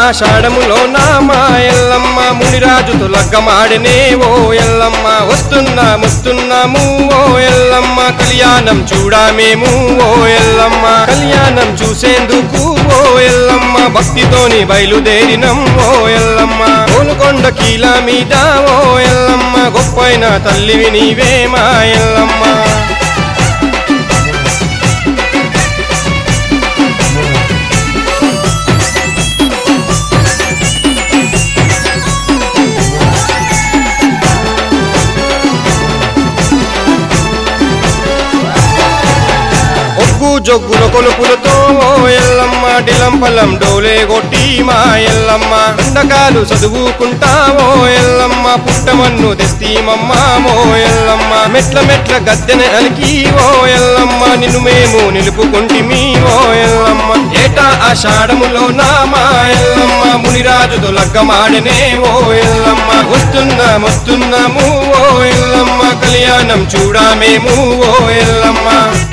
ఆషాఢములో నామా ఎల్లమ్మ మునిరాజుతో లగ్గమాడనే ఓ ఎల్లమ్మ వస్తున్నా ముస్తున్నాము ఓ ఎల్లమ్మ కళ్యాణం చూడామేము ఓ ఎల్లమ్మ కళ్యాణం చూసేందుకు ఓ ఎల్లమ్మ భక్తితోని బయలుదేరినం ఓ ఎల్లమ్మ కోలుకొండ కీల మీద ఓ ఎల్లమ్మ గొప్పైన తల్లివి నీవే మా ఎల్లమ్మ ఒగ్గు జొగ్గుల కొలుపులతో ఓ ఎల్లమ్మ డిలంపలం డోలే కొట్టి మా ఎల్లమ్మ అండకాలు చదువుకుంటా ఓ ఎల్లమ్మ పుట్టమన్ను తెస్తీమమ్మ ఓ ఎల్లమ్మ మెట్ల మెట్ల గద్దెన అలికి ఓ ఎల్లమ్మ నిన్ను మేము నిలుపుకుంటిమి ఓ ఎల్లమ్మ ఏటా ఆషాఢములో నా మా ఎల్లమ్మ మునిరాజుతో లగ్గమాడనే ఓ ఎల్లమ్మ వస్తున్నా వస్తున్నాము ఓ ఎల్లమ్మ కళ్యాణం చూడామేము ఓ ఎల్లమ్మ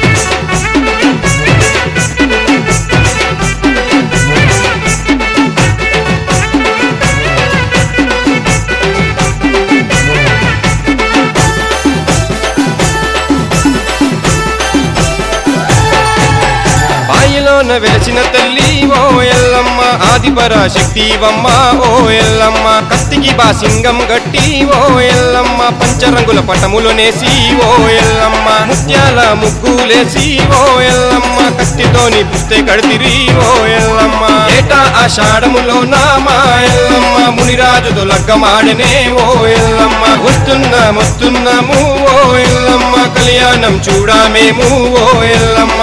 బాయిలోన వెలసిన తల్లి ఓ ఎల్లమ్మ ఆదిపర శక్తివమ్మ ఓ ఎల్లమ్మ కత్తికి బాసింగం గట్టి ఓ ఎల్లమ్మ పంచరంగుల పటములు నేసి ఓ ఎల్లమ్మ ముత్యాల ముగ్గులేసి ఓ ఎల్లమ్మ కత్తితోని పుస్తే కడితిరి ఓ ఎల్లమ్మ ఏటా ఆషాఢములో నామా ఎల్లమ్మ మునిరాజుతో లగ్గమాడనే ఓ ఎల్లమ్మ వస్తున్నా వస్తున్నాము ఓ ఎల్లమ్మ కళ్యాణం చూడామేము ఓ ఎల్లమ్మ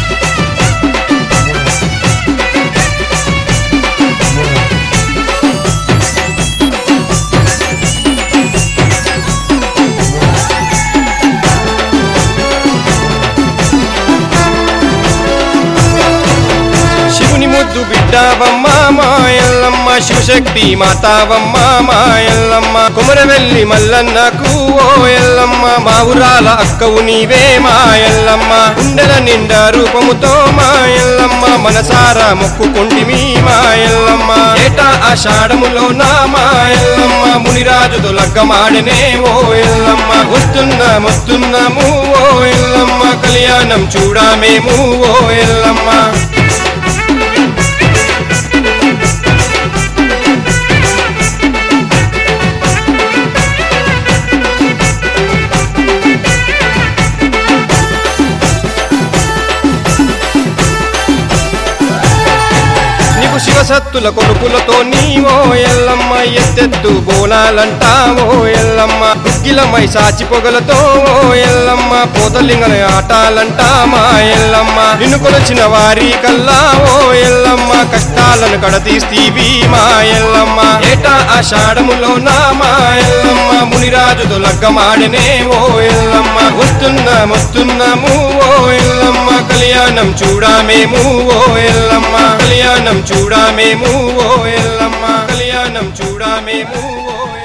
శివుని ముద్దు బిడ్డావమ్మ మా ఎల్లమ్మ శివశక్తి మాతావమ్మ మా ఎల్లమ్మ కుమరవెల్లి మల్లన్నకు ఓ ఎల్లమ్మ మా ఊరాల అక్కవు నీవే మా ఎల్లమ్మ గుండెల నిండా రూపముతో మా ఎల్లమ్మ మనసారా మొక్కుకుంటిమి మా ఎల్లమ్మ ఏటా ఆషాఢములో నా మా ఎల్లమ్మ మునిరాజుతో లగ్గమాడనే ఓ ఎల్లమ్మ వస్తున్నా వస్తున్నాము ఓ ఎల్లమ్మ కళ్యాణం చూడామేము ఓ ఎల్లమ్మ నీకు శివసత్తుల కొడుకులతో నీవో ఎల్లమ్మ ఎత్తెత్తు బోనాలంటా ఓ ఎల్లమ్మ గుగ్గిలమై సాచి పొగలతో ఓ ఎల్లమ్మ పోతలింగల ఆటాలంటా మా ఎల్లమ్మ నిన్ను కొలచిన వారి కల్లా ఓ ఎల్లమ్మ కష్టాలను కడతీస్తీవి మా ఎల్లమ్మ ఏటా ఆషాఢములో నా మా ఎల్లమ్మ మునిరాజుతో లగ్గమాడనే ఓ ఎల్లమ్మ వస్తున్నా వస్తున్నాము ఓ ఎల్లమ్మ కళ్యాణం చూడామేము ఓ ఎల్లమ్మ కళ్యాణం చూడామేము ఓ ఎల్లమ్మ కళ్యాణం చూడామేము ఓ ఎల్లమ్మ